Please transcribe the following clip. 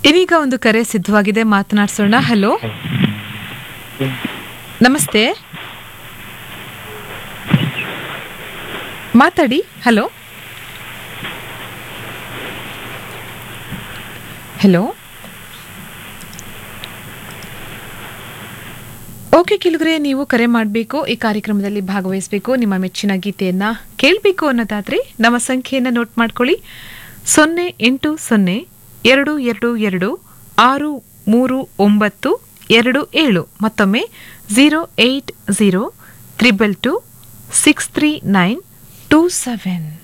ಇದೀಗ ಒಂದು ಕರೆ ಸಿದ್ಧವಾಗಿದೆ ಮಾತನಾಡ್ಸೋಣ ಹಲೋ ನಮಸ್ತೆ ಮಾತಾಡಿ ಹಲೋ ಹಲೋ ಓಕೆ ಕೆಲಗ್ರೆ ನೀವು ಕರೆ ಮಾಡಬೇಕು ಈ ಕಾರ್ಯಕ್ರಮದಲ್ಲಿ ಭಾಗವಹಿಸಬೇಕು ನಿಮ್ಮ ಮೆಚ್ಚಿನ ಗೀತೆಯನ್ನ ಕೇಳಬೇಕು ಅನ್ನೋದಾದ್ರೆ ನಮ್ಮ ಸಂಖ್ಯೆಯನ್ನು ನೋಟ್ ಮಾಡ್ಕೊಳ್ಳಿ ಸೊನ್ನೆ ಎಂಟು ಸೊನ್ನೆ ಎರಡು ಎರಡು ಎರಡು ಆರು ಮೂರು ಒಂಬತ್ತು ಎರಡು ಏಳು ಮತ್ತೊಮ್ಮೆ zero eight zero triple two six three nine two seven